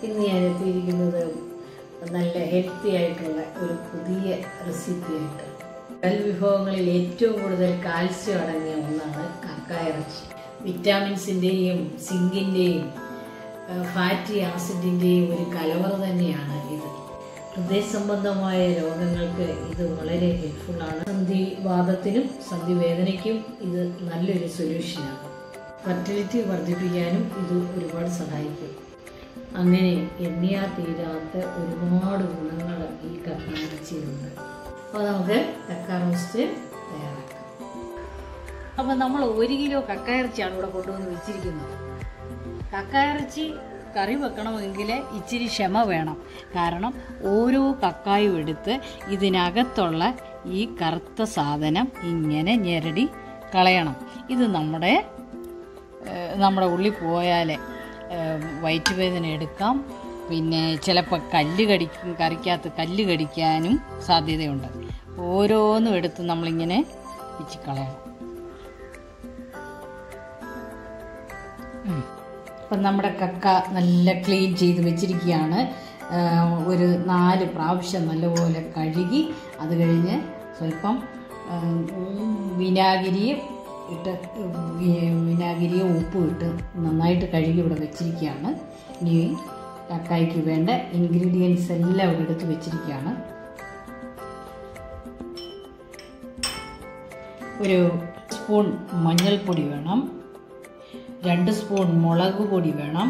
ഇന്ന് ഞാൻ എത്തിയിരിക്കുന്നത് നല്ല ഹെൽത്തി ആയിട്ടുള്ള ഒരു പുതിയ റെസിപ്പി ആയിട്ട് കൽ വിഭവങ്ങളിൽ ഏറ്റവും കൂടുതൽ കാൽസ്യം അടങ്ങിയ ഒന്നാണ് കക്ക ഇറച്ചി വിറ്റാമിൻസിൻ്റെയും സിങ്കിൻ്റെയും ഫാറ്റി ആസിഡിൻ്റെയും ഒരു കലവറ തന്നെയാണ് ഇത് ഹൃദയ സംബന്ധമായ രോഗങ്ങൾക്ക് ഇത് വളരെ ഹെൽപ്ഫുള്ളാണ് സന്ധിവാദത്തിനും സന്ധിവേദനയ്ക്കും ഇത് നല്ലൊരു സൊല്യൂഷനാണ് ഫെർട്ടിലിറ്റി വർദ്ധിപ്പിക്കാനും ഇത് ഒരുപാട് സഹായിക്കും അങ്ങനെ എണ്ണിയാ തീരാത്ത ഒരുപാട് ഗുണങ്ങൾ ഈ കക്ക ഇറച്ചിയിലുണ്ട് അപ്പോൾ നമുക്ക് കക്ക റോസ്റ്റ് തയ്യാറാക്കാം അപ്പോൾ നമ്മൾ ഒരു കിലോ കക്ക ഇറച്ചിയാണ് ഇവിടെ കൊണ്ടുവന്ന് വെച്ചിരിക്കുന്നത് കക്ക ഇറച്ചി കറി വെക്കണമെങ്കിൽ ഇച്ചിരി ക്ഷമ വേണം കാരണം ഓരോ കക്കായും എടുത്ത് ഇതിനകത്തുള്ള ഈ കറുത്ത സാധനം ഇങ്ങനെ ഞെരടി കളയണം ഇത് നമ്മുടെ ഏഹ്, നമ്മുടെ ഉള്ളിൽ പോയാൽ വയറ്റുവേദന എടുക്കാം പിന്നെ ചിലപ്പോൾ കല്ല് കടിക്കും കറിക്കകത്ത് കല്ല് കടിക്കാനും സാധ്യതയുണ്ട് ഓരോന്നും എടുത്ത് നമ്മളിങ്ങനെ പിച്ചി കളയണം അപ്പം നമ്മുടെ കക്ക നല്ല ക്ലീൻ ചെയ്ത് വെച്ചിരിക്കുകയാണ് ആ, ഒരു നാല് പ്രാവശ്യം നല്ലപോലെ കഴുകി അത് കഴിഞ്ഞ് സ്വല്പം ആ, വിനാഗിരിയും ഇട്ട് വി- വിനാഗിരിയും ഉപ്പും ഇട്ട് നന്നായിട്ട് കഴുകി ഇവിടെ വെച്ചിരിക്കുകയാണ് ഇനി കക്കായ്ക്ക് വേണ്ട ഇൻഗ്രീഡിയൻസ് എല്ലാം ഇവിടെ എടുത്ത് വെച്ചിരിക്കുകയാണ് ഒരു സ്പൂൺ മഞ്ഞൾപ്പൊടി വേണം രണ്ട് സ്പൂൺ മുളക് പൊടി വേണം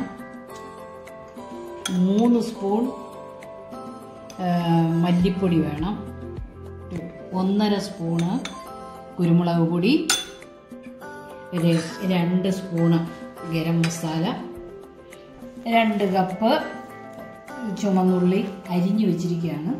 മൂന്ന് സ്പൂൺ ആ, മല്ലിപ്പൊടി വേണം ഒന്നര സ്പൂണ് കുരുമുളക് പൊടി ഒരു രണ്ട് സ്പൂണ് ഗരം മസാല രണ്ട് കപ്പ് ചുമന്നുള്ളി അരിഞ്ഞു വെച്ചിരിക്കുകയാണ്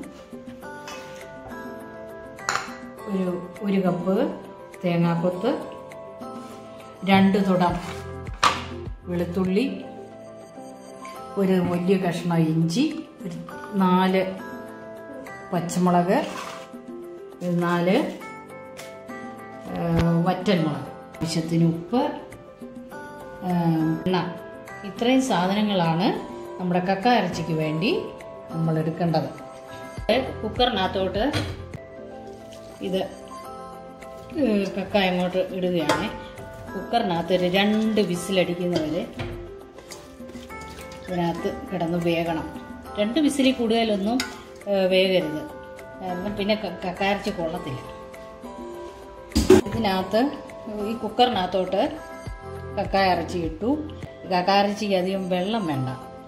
ഒരു ഒരു കപ്പ് തേങ്ങാക്കൊത്ത് രണ്ട് തുടം വെളുത്തുള്ളി ഒരു വലിയ കഷ്ണം ഇഞ്ചി ഒരു നാല് പച്ചമുളക് ഒരു നാല് ആ, വറ്റൽമുളക് ആവശ്യത്തിന് ഉപ്പ് ആ, എണ്ണ ഇത്രയും സാധനങ്ങളാണ് നമ്മുടെ കക്ക ഇറച്ചിക്ക് വേണ്ടി നമ്മൾ എടുക്കേണ്ടത് കുക്കറിനകത്തോട്ട് ഇത് ഏഹ് കക്ക അങ്ങോട്ട് ഇടുകയാണ് കുക്കറിനകത്ത് ഒരു രണ്ട് വിസിലടിക്കുന്നവരെ ഇതിനകത്ത് കിടന്ന് വേകണം രണ്ട് വിസിലിൽ കൂടുതലൊന്നും ഏഹ് വേകരുത് കാരണം പിന്നെ ക- കക്കാരച്ച് കൊള്ളത്തില്ല ഇതിനകത്ത് ഈ കുക്കറിനകത്തോട്ട് കക്ക ഇറച്ചി ഇട്ടു കക്ക ഇറച്ചിക്ക് അധികം വെള്ളം വേണ്ട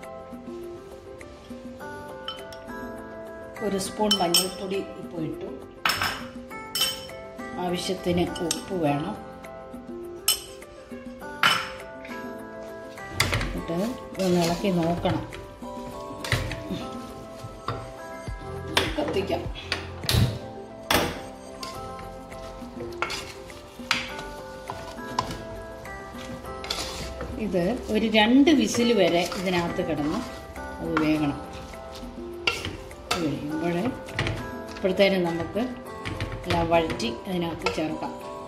ഒരു സ്പൂൺ മഞ്ഞൾപ്പൊടി ഇപ്പോൾ ഇട്ടു ആവശ്യത്തിന് ഉപ്പ് വേണം എന്നിട്ട് ഇതൊന്ന് ഇളക്കി നോക്കണം കത്തിക്കാം ഇത് ഒരു രണ്ട് വിസിൽ വരെ ഇതിനകത്ത് കിടന്ന് അത് വേകണം അത് കഴിയുമ്പോൾ ഇപ്പോഴത്തേനും നമുക്ക് എല്ലാം വഴറ്റി അതിനകത്ത് ചേർക്കാം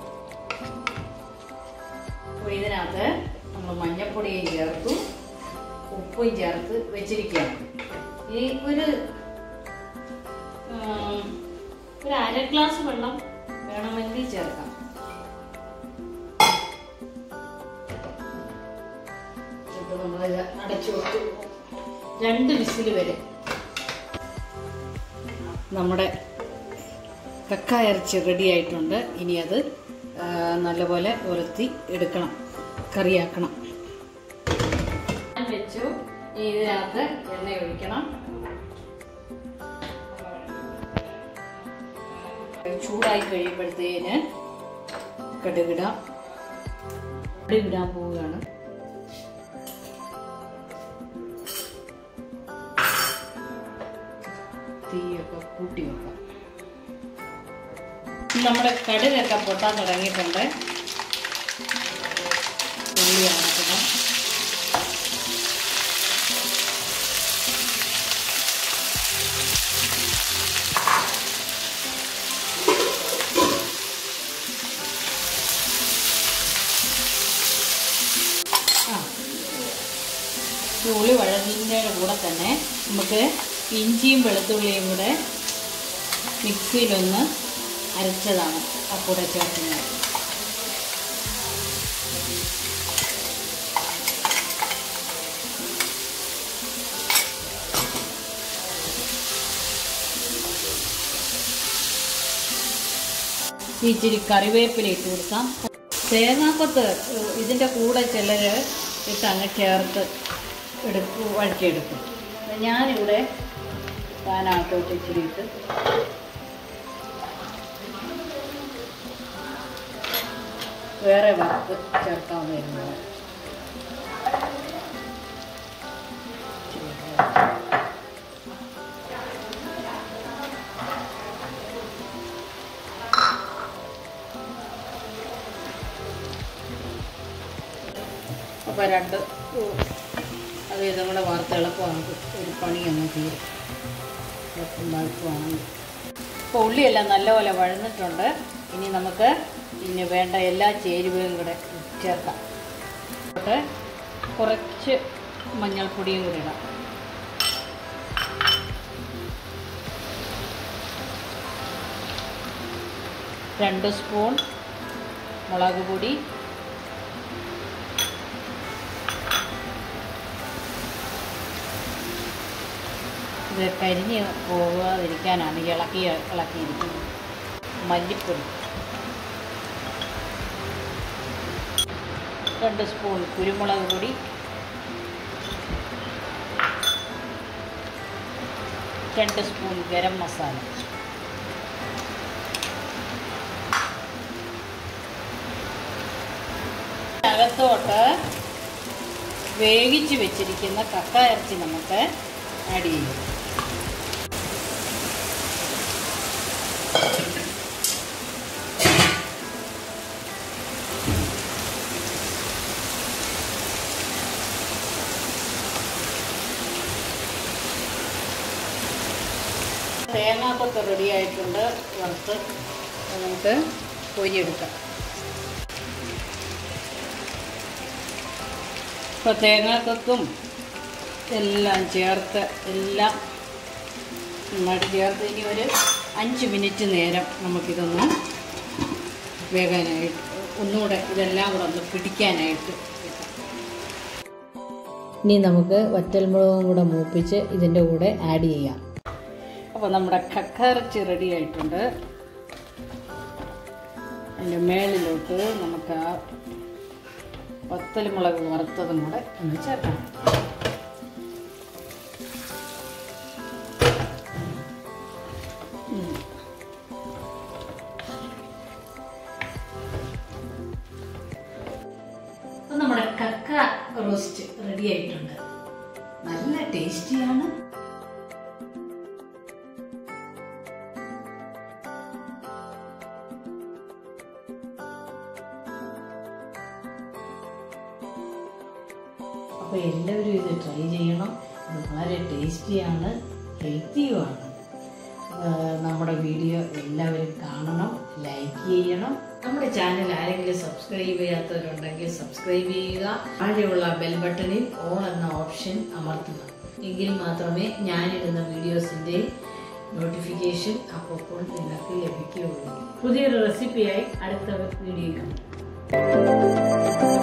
അപ്പോൾ ഇതിനകത്ത് നമ്മൾ മഞ്ഞപ്പൊടിയും ചേർത്തു ഉപ്പും ചേർത്ത് വെച്ചിരിക്കുകയാണ് ഈ ഒരു ഉം, ഒരു അര ഗ്ലാസ് വെള്ളം വേണമെങ്കിൽ ചേർക്കാം ഇത് നമ്മളിത് അടച്ചു വെച്ചു രണ്ട് വിസിൽ വരെ നമ്മുടെ കക്ക ഇറച്ചി റെഡി ആയിട്ടുണ്ട് ഇനി അത് ആ, നല്ലപോലെ ഉരത്തി എടുക്കണം കറിയാക്കണം ഞാൻ വെച്ചു ഇനി ഇതിനകത്ത് എണ്ണ ഒഴിക്കണം ചൂടായി കഴിയുമ്പോഴത്തേന് കടുകിടാം കടുകിടാൻ പോവുകയാണ് തീയൊക്കെ കൂട്ടി വെക്കാം നമ്മുടെ കടുകൊക്കെ പൊട്ടാൻ തുടങ്ങിയിട്ടുണ്ട് ഉള്ളിയാണ് ഇടുന്നത്. ആ ഈ ഉള്ളി വഴലിൻ്റെ കൂടെ തന്നെ നമുക്ക് ഇഞ്ചിയും വെളുത്തുള്ളിയും കൂടെ മിക്സിയിലൊന്ന് അരച്ചതാണ് ആ കൂടെ ചേർക്കുന്നത് ഈ ഇച്ചിരി കറിവേപ്പില ഇട്ട് കൊടുക്കാം തേങ്ങാക്കൊത്ത് ഇതിൻ്റെ കൂടെ ചിലർ ഇട്ട് അങ്ങ് ചേർത്ത് എടുക്കും വഴറ്റിയെടുക്കും ഞാനിവിടെ പാനകത്തോട്ട് ഇച്ചിരി ഇട്ട് വേറെ വറുത്ത് ചേർക്കാവുന്നതാണ് അപ്പോൾ രണ്ട് അത് ഇതും കൂടെ വറുത്ത് എളുപ്പമാണ് ഒരു പണി അങ്ങ് തീരും എളുപ്പം വഴക്കുവാണെങ്കിൽ ഇപ്പോൾ ഉള്ളിയെല്ലാം നല്ലപോലെ വഴന്നിട്ടുണ്ട് ഇനി നമുക്ക് ഇനി വേണ്ട എല്ലാ ചേരുവയും കൂടെ ചേർക്കാം എന്നിട്ട് കുറച്ച് മഞ്ഞൾപ്പൊടിയും കൂടി ഇടാം രണ്ട് സ്പൂൺ മുളക് പൊടി ഇത് കരിഞ്ഞ് പോകാതിരിക്കാനാണ് ഇളക്കി ഇളക്കിയിരിക്കുന്നത് മല്ലിപ്പൊടി രണ്ട് സ്പൂൺ കുരുമുളക് പൊടി രണ്ട് സ്പൂൺ ഗരം മസാല അകത്തോട്ട് വേവിച്ച് വെച്ചിരിക്കുന്ന കക്ക ഇറച്ചി നമുക്ക് ആഡ് ചെയ്യും തേങ്ങാക്കൊക്കെ റെഡി ആയിട്ടുണ്ട് വറുത്ത് അത് നമുക്ക് പൊരിയെടുക്കാം ഇപ്പോൾ തേങ്ങാക്കൊക്കും എല്ലാം ചേർത്ത് എല്ലാം നന്നായിട്ട് ചേർത്ത് ഇനി ഒരു അഞ്ച് മിനിറ്റ് നേരം നമുക്കിതൊന്ന് വേകാനായിട്ട് ഒന്നുകൂടെ ഇതെല്ലാം കൂടെ ഒന്ന് പിടിക്കാനായിട്ട് ഇനി നമുക്ക് വറ്റൽമുളകും കൂടെ മൂപ്പിച്ച് ഇതിൻ്റെ കൂടെ ആഡ് ചെയ്യാം അപ്പോൾ നമ്മുടെ കക്കയിറച്ചി റെഡി ആയിട്ടുണ്ട് അതിൻ്റെ മേളിലോട്ട് നമുക്ക് ആ വത്തൽമുളക് വറുത്തതും കൂടെ ഒന്ന് ചേർക്കണം ഉം. അപ്പോൾ നമ്മുടെ കക്ക റോസ്റ്റ് റെഡി ആയിട്ടുണ്ട് നല്ല ടേസ്റ്റിയാണ് അപ്പോൾ എല്ലാവരും ഇത് ട്രൈ ചെയ്യണം ഇത് വളരെ ടേസ്റ്റിയാണ് ഹെൽത്തിയുമാണ് നമ്മുടെ വീഡിയോ എല്ലാവരും കാണണം ലൈക്ക് ചെയ്യണം നമ്മുടെ ചാനൽ ആരെങ്കിലും സബ്സ്ക്രൈബ് ചെയ്യാത്തവരുണ്ടെങ്കിൽ സബ്സ്ക്രൈബ് ചെയ്യുക താഴെയുള്ള ബെൽ ബട്ടണിൽ ഓൾ എന്ന ഓപ്ഷൻ അമർത്തുക എങ്കിൽ മാത്രമേ ഞാനിടുന്ന വീഡിയോസിൻ്റെ നോട്ടിഫിക്കേഷൻ അപ്പോൾ നിങ്ങൾക്ക് ലഭിക്കുകയുള്ളൂ പുതിയൊരു റെസിപ്പിയായി അടുത്ത വീഡിയോ കാണാം